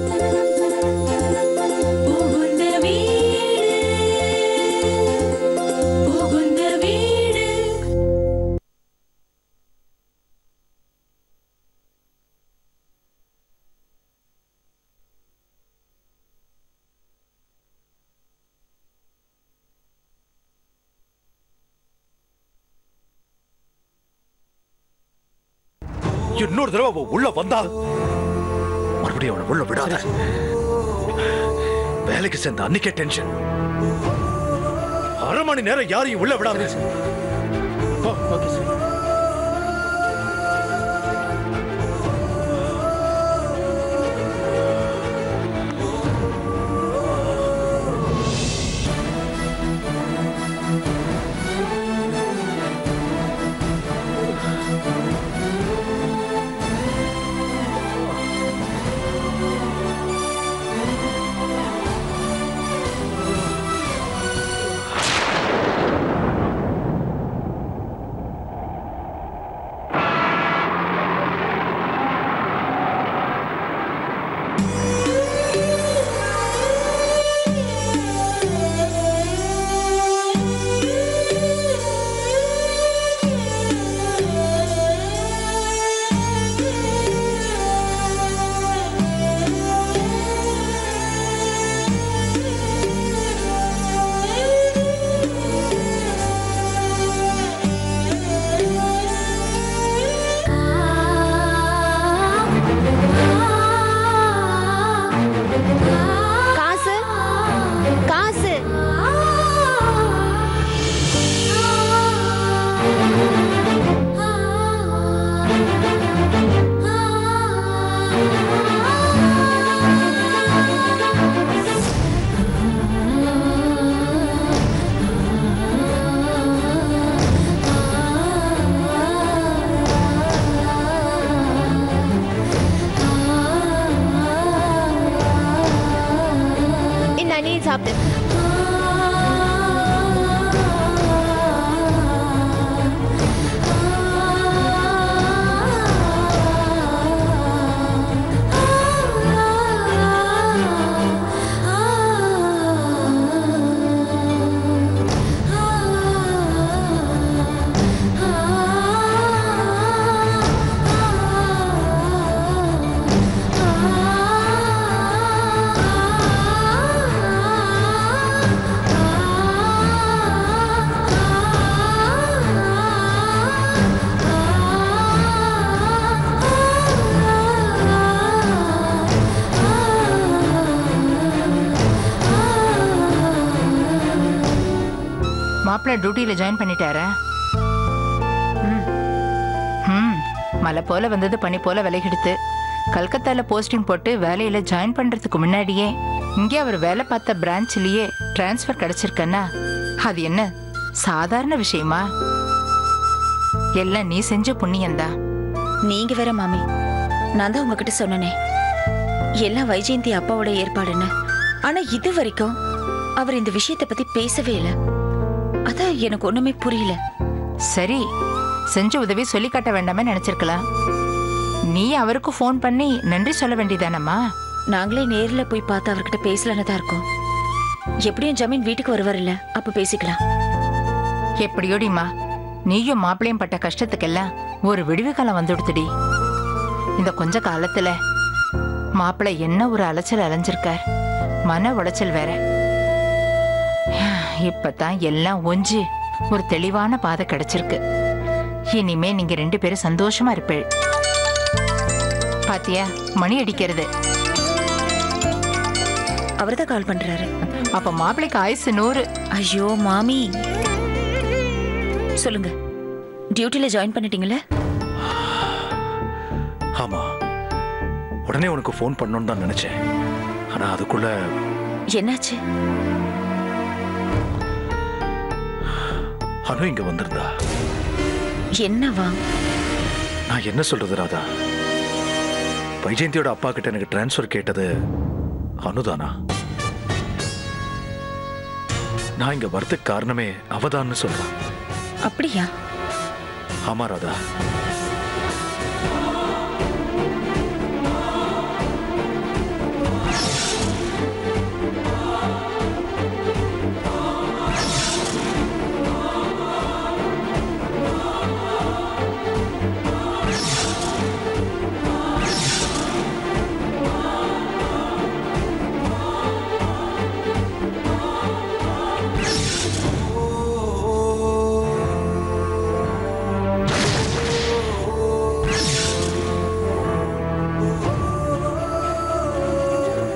புகுந்த வீடு புகுந்த வீடு இன்னொரு தடவை அவ உள்ள வந்தா மறுபடியும் அவனை உள்ள விடாத வேலைக்கு சேர்ந்த அன்னைக்கே டென்ஷன் அரை மணி நேரம் யாரையும் உள்ள விடாத ஓகே சார் காசு காசு இந்த நீ சாப்பிடு மாப்பிள்ள டியூட்டியில ஜாயின் பண்ணிட்டாரா ம். ம் மலை போல வந்தது பனி போல விலகிடுத்து கல்கத்தால போஸ்டிங் போட்டு வேலையில ஜாயின் பண்றதுக்கு முன்னாடியே இங்கே அவர் வேலை பார்த்த பிரான்ச்லயே டிரான்ஸ்ஃபர் கிடைச்சிருக்கன்னா அது என்ன சாதாரண விஷயமா எல்லாம் நீ செஞ்ச புண்ணியம்தான் நீங்க வேற மாமி நான் தான் உங்ககிட்ட சொன்னனே எல்லாம் வைஜெயந்தி அப்பாவோட ஏற்பாடுன்னு ஆனா இது வரைக்கும் அவர் இந்த விஷயத்தை பத்தி பேசவே இல்ல அதான் எனக்கு ஒண்ணுமே புரியல சரி செஞ்ச உதவி சொல்லி காட்ட வேண்டாமே நினைச்சிருக்கலாம் நீ அவருக்கு ஃபோன் பண்ணி நன்றி சொல்ல வேண்டியதானம்மா நாங்களே நேர்ல போய் பார்த்து அவர்கிட்ட பேசலன்னு தான் இருக்கோம் எப்படியும் ஜமீன் வீட்டுக்கு வருவார்ல அப்ப பேசிக்கலாம் எப்படியோடிமா நீயும் மாப்பிளையும் பட்ட கஷ்டத்துக்கெல்லாம் ஒரு விடுவி காலம் வந்துடுத்துடி இந்த கொஞ்ச காலத்துல மாப்பிள்ளை என்ன ஒரு அலைச்சல் அலைஞ்சிருக்கார் மன உளைச்சல் வேற இப்பதான் எல்லாம் ஒஞ்சு ஒரு தெளிவான பாதை கிடைச்சிருக்கு இனிமே நீங்க ரெண்டு பேரும் சந்தோஷமா இருப்பீள் பாத்தியா மணி அடிக்கிறது அவர்தான் கால் பண்றாரு அப்ப மாப்பிள்ளைக்கு ஆயுசு நூறு ஐயோ மாமி சொல்லுங்க டியூட்டில ஜாயின் பண்ணிட்டீங்களே ஆமா உடனே உனக்கு ஃபோன் பண்ணணும்னு தான் நினைச்சேன் ஆனா அதுக்குள்ள என்னாச்சு அனு இங்க வந்திருந்தா என்னவா நான் என்ன சொல்றது ராதா வைஜெயந்தியோட அப்பா கிட்ட எனக்கு டிரான்ஸ்ஃபர் கேட்டது அனுதானா நான் இங்க வரதுக்கு காரணமே அவதான்னு சொல்றான் அப்படியா ஆமா ராதா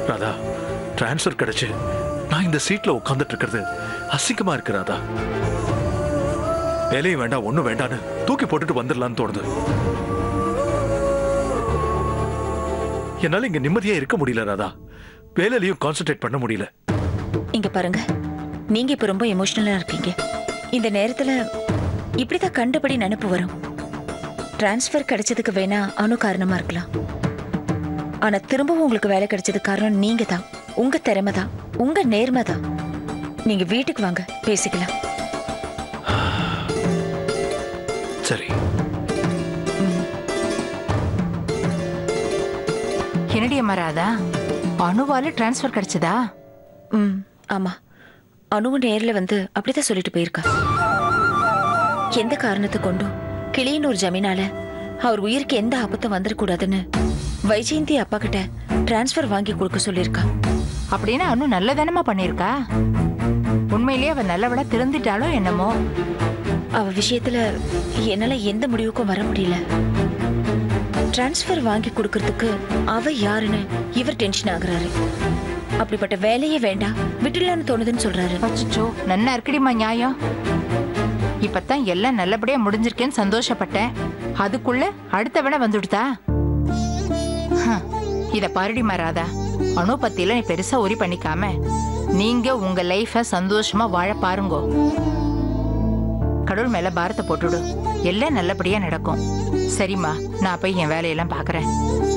ராதா டிரான்ஸ்ஃபர் கிடைச்சு நான் இந்த சீட்ல உட்கார்ந்துட்டு இருக்கிறது அசிங்கமா இருக்கு ராதா வேலையும் வேண்டாம் ஒண்ணும் வேண்டான்னு தூக்கி போட்டுட்டு வந்துடலான்னு தோணுது என்னால இங்க நிம்மதியா இருக்க முடியல ராதா வேலையிலயும் கான்சென்ட்ரேட் பண்ண முடியல இங்க பாருங்க நீங்க இப்ப ரொம்ப எமோஷனலா இருக்கீங்க இந்த நேரத்துல இப்படிதான் கண்டபடி நினைப்பு வரும் டிரான்ஸ்ஃபர் கிடைச்சதுக்கு வேணா அணு காரணமா இருக்கலாம் ஆனா திரும்பவும் உங்களுக்கு வேலை கிடைச்சதுக்கு காரணம் நீங்க தான் உங்க திறமை தான் உங்க நேர்மை தான் நீங்க வீட்டுக்கு வாங்க பேசிக்கலாம் சரி என்னடி அம்மா ராதா அணுவால டிரான்ஸ்ஃபர் கிடைச்சதா ம் ஆமா அணுவும் நேர்ல வந்து அப்படிதான் சொல்லிட்டு போயிருக்கா எந்த காரணத்தை கொண்டும் கிளியனூர் ஜமீனால அவர் உயிருக்கு எந்த ஆபத்தும் வந்துடக்கூடாதுன்னு வைஜெயந்தி அப்பா கிட்ட டிரான்ஸ்ஃபர் வாங்கி கொடுக்க சொல்லியிருக்கா அப்படின்னா அனு நல்லதானமா பண்ணியிருக்கா உண்மையிலேயே அவ நல்லவளா திருந்திட்டாலோ என்னமோ அவ விஷயத்துல என்னால எந்த முடிவுக்கும் வர முடியல டிரான்ஸ்ஃபர் வாங்கி கொடுக்கறதுக்கு அவ யாருன்னு இவர் டென்ஷன் ஆகுறாரு அப்படிப்பட்ட வேலையே வேண்டாம் விட்டுலான்னு தோணுதுன்னு சொல்றாரு அச்சோ நன்னா இருக்குடிமா நியாயம் இப்பதான் எல்லாம் நல்லபடியா முடிஞ்சிருக்கேன்னு சந்தோஷப்பட்டேன் அதுக்குள்ள அடுத்த விட வந்துடுதா ஹம், இத பாருடிமா ராதா அணு பத்தியில நீ பெருசா உரி பண்ணிக்காம நீங்க உங்க லைஃப சந்தோஷமா வாழ பாருங்கோ கடவுள் மேல பாரத்தை போட்டுடு எல்லாம் நல்லபடியா நடக்கும் சரிம்மா நான் போய் என் வேலையெல்லாம் பாக்குறேன்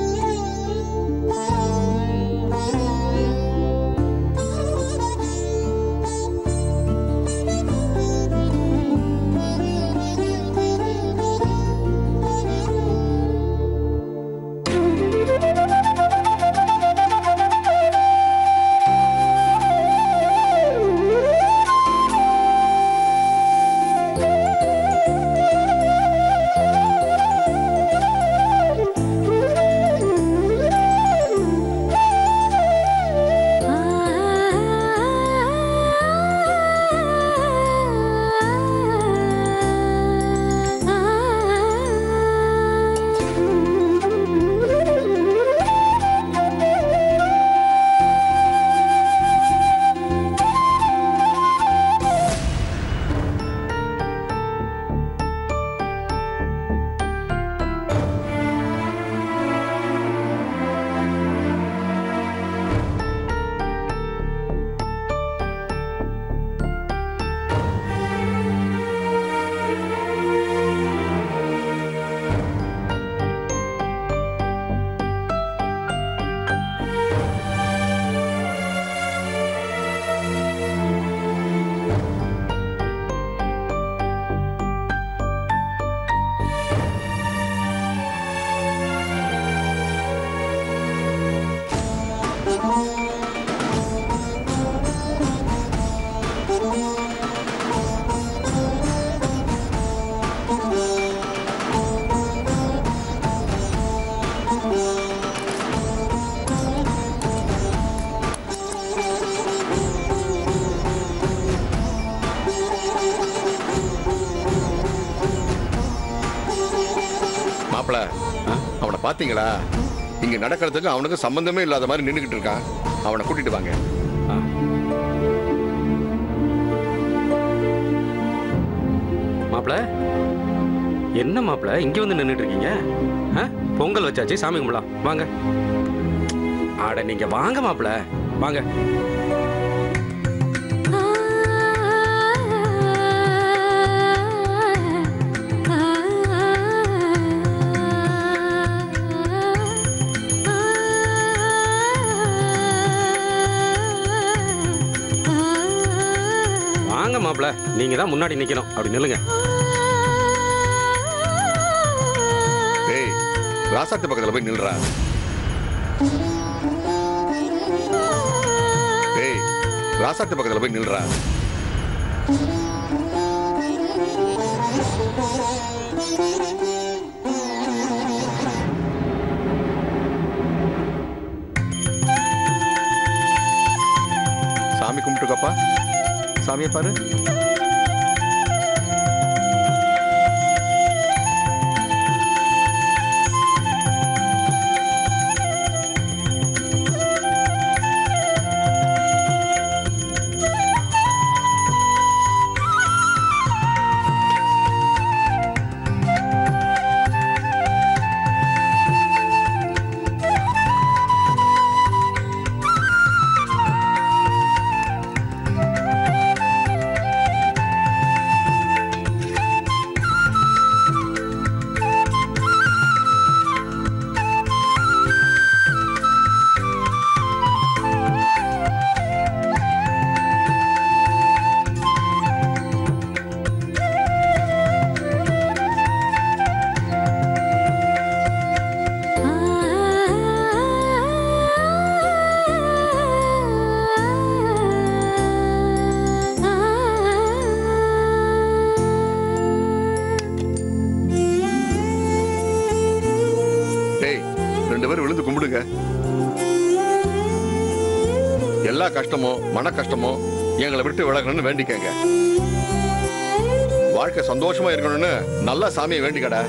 மாப்பிள அவனை பாத்தீங்களா இங்க நடக்கிறதுக்கு அவனுக்கு சம்பந்தமே இல்லாத மாதிரி நின்னுகிட்டு இருக்கான் அவனை கூட்டிட்டு வாங்க மாப்பிள என்ன மாப்பிள இங்க வந்து நின்றுட்டு இருக்கீங்க ஆ? பொங்கல் வச்சாச்சு சாமி கும்பலாம் வாங்க ஆட நீங்க வாங்க மாப்பிள வாங்க வாங்க மாப்பிள நீங்க தான் முன்னாடி நிக்கணும் அப்படி நில்லுங்க ஏய் ராசாத்து பக்கத்துல போய் நில்றா ஏய் ராசாத்து பக்கத்துல போய் நில்றா சாமி கும்பிட்டுக்கப்பா சாமியை பாரு எல்லா கஷ்டமும் மன கஷ்டமும் எங்களை விட்டு விலகணும்னு வேண்டிக்கங்க வாழ்க்கை சந்தோஷமா இருக்கணும்னு நல்லா சாமியை வேண்டிக்கடா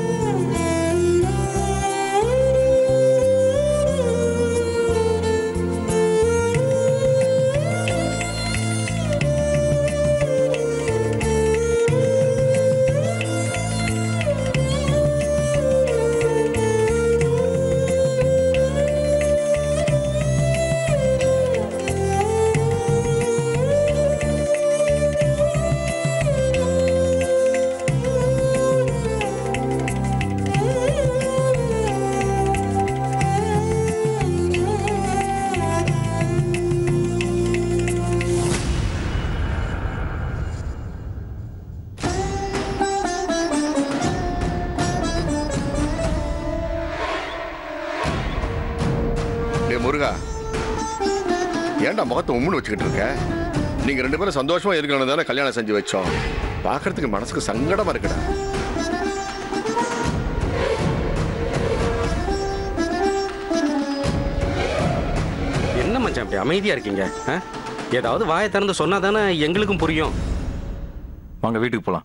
டே முருகா ஏன்டா முகத்தை உம்முன்னு வச்சுக்கிட்டு இருக்க நீங்க ரெண்டு பேரும் சந்தோஷமா இருக்கணும் தானே கல்யாணம் செஞ்சு வச்சோம் பார்க்கறதுக்கு மனசுக்கு சங்கடமா இருக்குடா என்ன மச்சான் இப்படி அமைதியா இருக்கீங்க ஆ? ஏதாவது வாயை திறந்து சொன்னா தானே எங்களுக்கும் புரியும் வாங்க வீட்டுக்கு போலாம்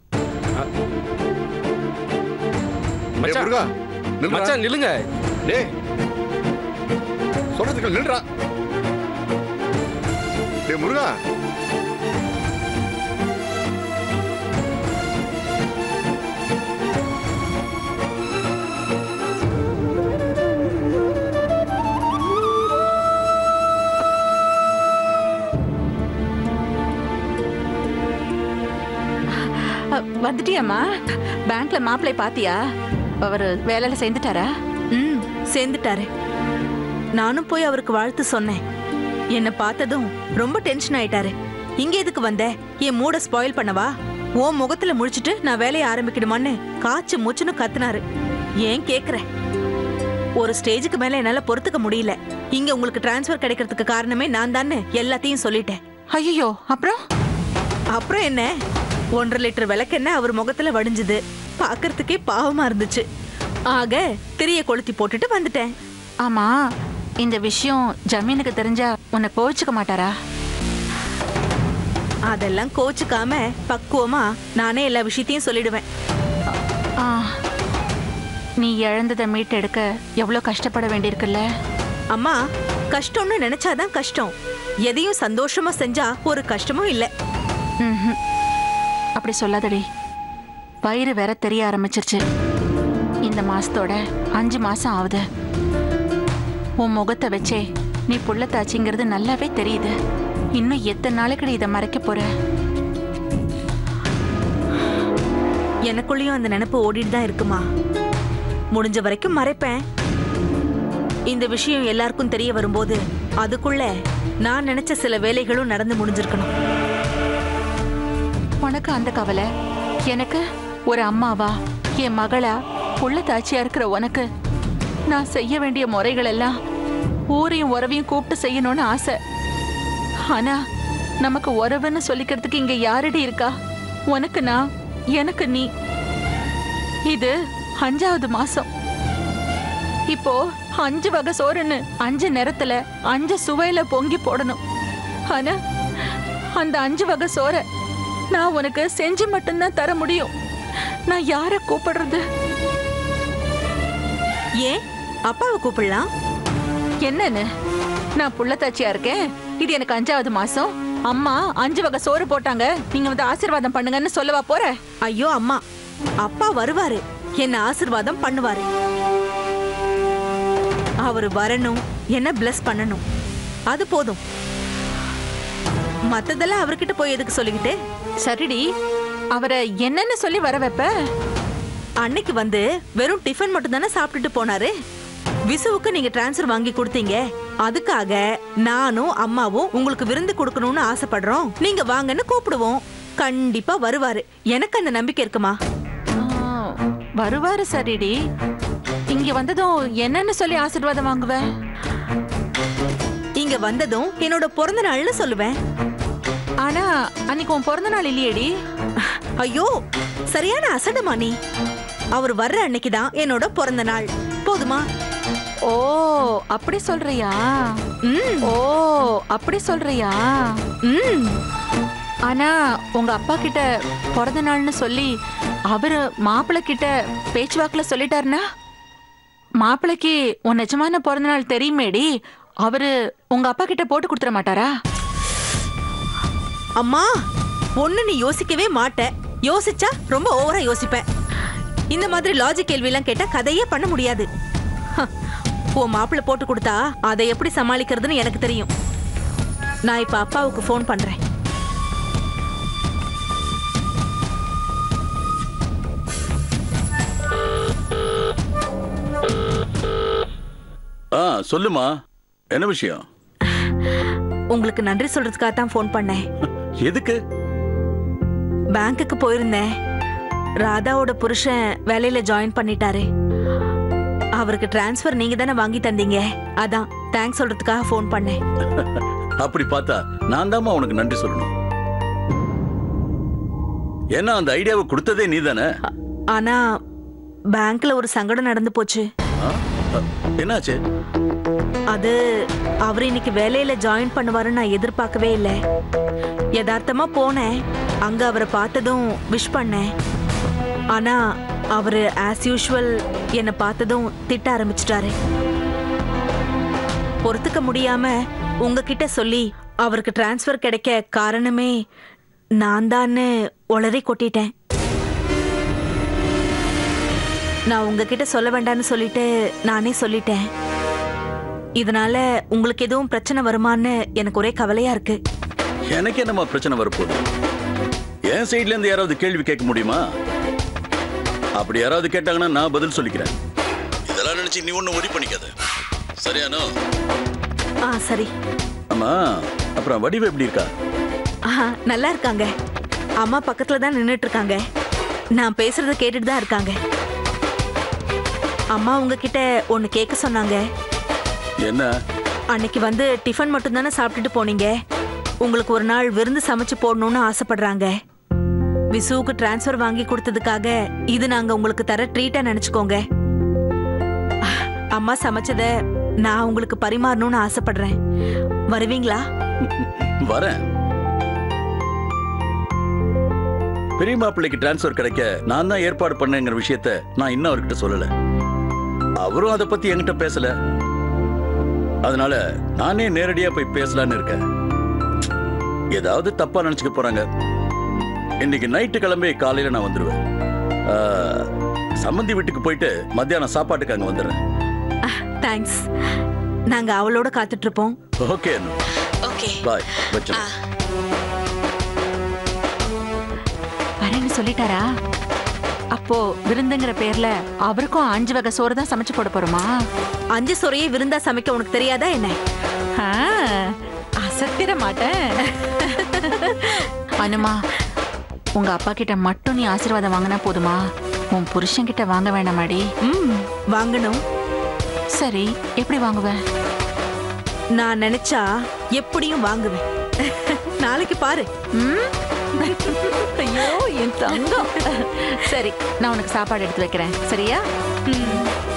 டேய் மச்சான் முருகா நில்றா. மச்சான் நில்லுங்க டேய் சொல்றதுக்கு நில்றா டேய் முருகா வந்துட்டியாம்மா பேங்க்ல மாப்பிள்ளை பாத்தியா அவர் வேலையில சேர்ந்துட்டாரா ம் சேர்ந்துட்டாரு நானும் போய் அவருக்கு வாழ்த்து சொன்னேன் என்னை பார்த்ததும் ரொம்ப டென்ஷன் ஆயிட்டாரு இங்க எதுக்கு வந்த என் மூட ஸ்பாயில் பண்ணவா உன் முகத்துல முழிச்சிட்டு நான் வேலையை ஆரம்பிக்கணுமான்னு காய்ச்சி மூச்சுன்னு கத்துனாரு ஏன் கேக்குற ஒரு ஸ்டேஜுக்கு மேல என்னால பொறுத்துக்க முடியல இங்க உங்களுக்கு டிரான்ஸ்ஃபர் கிடைக்கிறதுக்கு காரணமே நான் தானே எல்லாத்தையும் சொல்லிட்டேன் ஐயோ அப்புறம் அப்புறம் என்ன ஒன்றரை லிட்டர் விளக்கெண்ணெய் அவர் முகத்துல வடிஞ்சுது பார்க்கறதுக்கே பாவமா இருந்துச்சு ஆக திரிய கொளுத்தி போட்டுட்டு வந்துட்டேன் ஆமா இந்த விஷயம் ஜமீனுக்கு தெரிஞ்சா உன்னை கோவிச்சுக்க மாட்டாரா அதெல்லாம் கோச்சுக்காம பக்குவமா நானே எல்லா விஷயத்தையும் சொல்லிடுவேன் ஆ, நீ இழந்ததை மீட்டெடுக்க எவ்வளோ கஷ்டப்பட வேண்டியிருக்குல்ல அம்மா கஷ்டம்னு நினைச்சாதான் கஷ்டம் எதையும் சந்தோஷமா செஞ்சா ஒரு கஷ்டமும் இல்ல ம்ஹும். அப்படி சொல்லாதடி வயிறு வேற தெரிய ஆரம்பிச்சிருச்சு இந்த மாசத்தோட அஞ்சு மாசம் ஆகுது உன் முகத்தை வச்சே நீ புள்ளத்தாச்சிங்கிறது நல்லாவே தெரியுது இன்னும் எத்தனை நாளைக்கு இதை மறைக்க போற எனக்குள்ளேயும் அந்த நினைப்பு ஓடிட்டு தான் இருக்குமா முடிஞ்ச வரைக்கும் மறைப்பேன் இந்த விஷயம் எல்லாருக்கும் தெரிய வரும்போது அதுக்குள்ள நான் நினைச்ச சில வேலைகளும் நடந்து முடிஞ்சிருக்கணும் உனக்கு அந்த கவலை எனக்கு ஒரு அம்மாவா என் மகளா புள்ளத்தாச்சியா இருக்கிற உனக்கு நான் செய்ய வேண்டிய முறைகள் எல்லாம் ஊரையும் உறவையும் கூப்பிட்டு செய்யணும்னு ஆசை ஆனா நமக்கு உறவுன்னு சொல்லிக்கிறதுக்கு இங்க யாரடி இருக்கா உனக்கு நான் எனக்கு நீ இது அஞ்சாவது மாசம் இப்போ அஞ்சு வகை சோறுன்னு அஞ்சு நேரத்துல அஞ்சு சுவையில பொங்கி போடணும் ஆனா அந்த அஞ்சு வகை சோறை நான் உனக்கு செஞ்சு மட்டும்தான் தர முடியும் நான் யார கூப்பிடுறது ஏன் அப்பாவை கூப்பிடலாம் என்னன்னு நான் புள்ளத்தாச்சியா இருக்கேன் இது எனக்கு அஞ்சாவது மாசம் அம்மா அஞ்சு வகை சோறு போட்டாங்க நீங்க வந்து ஆசீர்வாதம் பண்ணுங்கன்னு சொல்லவா போற ஐயோ அம்மா அப்பா வருவாரு என்ன ஆசிர்வாதம் பண்ணுவாரு அவர் வரணும் என்ன bless பண்ணணும் அது போதும் மத்ததெல்லாம் அவர்கிட்ட போய் எதுக்கு சொல்லிக்கிட்டு சரிடி அவரை என்னன்னு சொல்லி வர வைப்ப அன்னைக்கு வந்து வெறும் டிஃபன் மட்டும் தானே சாப்பிட்டுட்டு போனாரு விசுவுக்கு நீங்க டிரான்ஸ்ஃபர் வாங்கி கொடுத்தீங்க அதுக்காக நானும் அம்மாவும் உங்களுக்கு விருந்து கொடுக்கணும்னு ஆசைப்படுறோம் நீங்க வாங்கன்னு கூப்பிடுவோம் கண்டிப்பா வருவாரு எனக்கு அந்த நம்பிக்கை இருக்குமா ஆ, வருவாரு சரிடி இங்க வந்ததும் என்னன்னு சொல்லி ஆசீர்வாதம் வாங்குவ இங்க வந்ததும் என்னோட பிறந்த நாள்னு சொல்லுவேன் ஆனா அன்னைக்கு உன் பிறந்த நாள் இல்லையேடி ஐயோ சரியான அசடுமா நீ அவர் வர்ற அன்னைக்கு தான் என்னோட பிறந்த நாள் போதுமா ஓ அப்படி சொல்றியா ம் ஓ அப்படி சொல்றியா ம் ஆனா உங்க அப்பா கிட்ட பிறந்த நாள்னு சொல்லி அவரு மாப்பிள்ளை கிட்ட பேச்சுவாக்குல சொல்லிட்டாருன்னா மாப்பிள்ளைக்கு உன் நிஜமான பிறந்த நாள் தெரியுமேடி அவரு உங்க அப்பா கிட்ட போட்டு கொடுத்துட மாட்டாரா அம்மா ஒண்ணு நீ யோசிக்கவே மாட்ட யோசிச்சா ரொம்ப ஓவரா யோசிப்ப இந்த மாதிரி லாஜிக் கேள்வி எல்லாம் கேட்டா கதையே பண்ண முடியாது ஹ, உன் மாப்பிள்ளை போட்டு கொடுத்தா அதை எப்படி சமாளிக்கிறதுன்னு எனக்கு தெரியும் நான் இப்ப அப்பாவுக்கு ஃபோன் பண்றேன் ஆ சொல்லுமா என்ன விஷயம் உங்களுக்கு நன்றி சொல்றதுக்காக தான் ஃபோன் பண்ணேன் எதுக்கு பேங்க்குக்கு போயிருந்தேன் ராதாவோட புருஷன் வேலையில ஜாயின் பண்ணிட்டாரு அவருக்கு டிரான்ஸ்ஃபர் நீங்க தானே வாங்கி தந்தீங்க அதான் தேங்க்ஸ் சொல்றதுக்காக ஃபோன் பண்ணேன் அப்படி பார்த்தா நான் தாம்மா உனக்கு நன்றி சொல்லணும் ஏன்னா அந்த ஐடியாவை கொடுத்ததே நீ தானே ஆனா பேங்க்ல ஒரு சங்கடம் நடந்து போச்சு என்னாச்சு அது அவர் இன்னைக்கு வேலையில ஜாயின் பண்ணுவாருன்னு நான் எதிர்பார்க்கவே இல்லை யதார்த்தமா போனேன் அங்க அவரை பார்த்ததும் விஷ் பண்ணேன் ஆனா அவரு ஆஸ் யூஷுவல் என்னை பார்த்ததும் திட்ட ஆரம்பிச்சிட்டாரு பொறுத்துக்க முடியாம உங்ககிட்ட சொல்லி அவருக்கு டிரான்ஸ்ஃபர் கிடைக்க காரணமே நான் தான்னு உளறி கொட்டிட்டேன் நான் உங்ககிட்ட சொல்ல வேண்டாம்னு சொல்லிட்டு நானே சொல்லிட்டேன் இதனால உங்களுக்கு எதுவும் பிரச்சனை வருமான்னு எனக்கு ஒரே கவலையா இருக்கு எனக்கு என்னம்மா பிரச்சனை வரப்போகுது என் சைட்ல இருந்து யாராவது கேள்வி கேட்க முடியுமா அப்படி யாராவது கேட்டாங்கன்னா நான் பதில் சொல்லிக்கிறேன் இதெல்லாம் நினைச்சு நீ ஒன்னும் ஒரி பண்ணிக்காத சரியானோ ஆ சரி ஆமா அப்புறம் வடிவு எப்படி இருக்கா ஆஹா, நல்லா இருக்காங்க அம்மா பக்கத்துல தான் நின்னுட்டு இருக்காங்க நான் பேசுறத கேட்டுட்டு தான் இருக்காங்க அம்மா உங்ககிட்ட ஒன்னு கேட்க சொன்னாங்க என்ன அன்னைக்கு வந்து டிஃபன் மட்டும் தானே சாப்பிட்டுட்டு போனீங்க உங்களுக்கு ஒரு நாள் விருந்து சமைச்சு போடணும்னு ஆசைப்படுறாங்க விசுவுக்கு டிரான்ஸ்ஃபர் வாங்கி கொடுத்ததுக்காக இது நாங்க உங்களுக்கு தர ட்ரீட்டா நினைச்சுக்கோங்க அம்மா சமைச்சத நான் உங்களுக்கு பரிமாறணும்னு ஆசைப்படுறேன் வருவீங்களா வரேன் பெரிய மாப்பிள்ளைக்கு டிரான்ஸ்ஃபர் கிடைக்க நான் தான் ஏற்பாடு பண்ணேங்கிற விஷயத்த நான் இன்னும் அவர்கிட்ட சொல்லல அவரும் அதை பத்தி என்கிட்ட பேசல அதனால நானே நேரடியா போய் பேசலான்னு இருக்கேன் ஏதாவது தப்பா நினைச்சுக்க போறாங்க இன்னைக்கு நைட்டு கிளம்பி காலையில நான் வந்துடுவேன் ஆ, சம்மந்தி வீட்டுக்கு போயிட்டு மத்தியானம் சாப்பாட்டுக்கு அங்க வந்துடுறேன் தேங்க்ஸ் நாங்க அவளோட காத்துட்டு இருப்போம் ஓகே ஓகே பாய் வச்சு வரேன்னு சொல்லிட்டாரா அப்போ விருந்துங்கிற பேர்ல அவருக்கும் அஞ்சு வகை சோறு தான் சமைச்சு போட போறோமா அஞ்சு சொறையே விருந்தா சமைக்க உனக்கு தெரியாதா என்ன ஆ, அசத்திர மாட்டேன் அனுமா உங்க அப்பா கிட்ட மட்டும் நீ ஆசீர்வாதம் வாங்கினா போதுமா உன் புருஷன் கிட்ட வாங்க வேண்டாமாடி ம் வாங்கணும் சரி எப்படி வாங்குவ நான் நினைச்சா எப்படியும் வாங்குவேன் நாளைக்கு பாரு ம்? ஐயோ என் தங்கம் சரி நான் உனக்கு சாப்பாடு எடுத்து வைக்கிறேன் சரியா ம்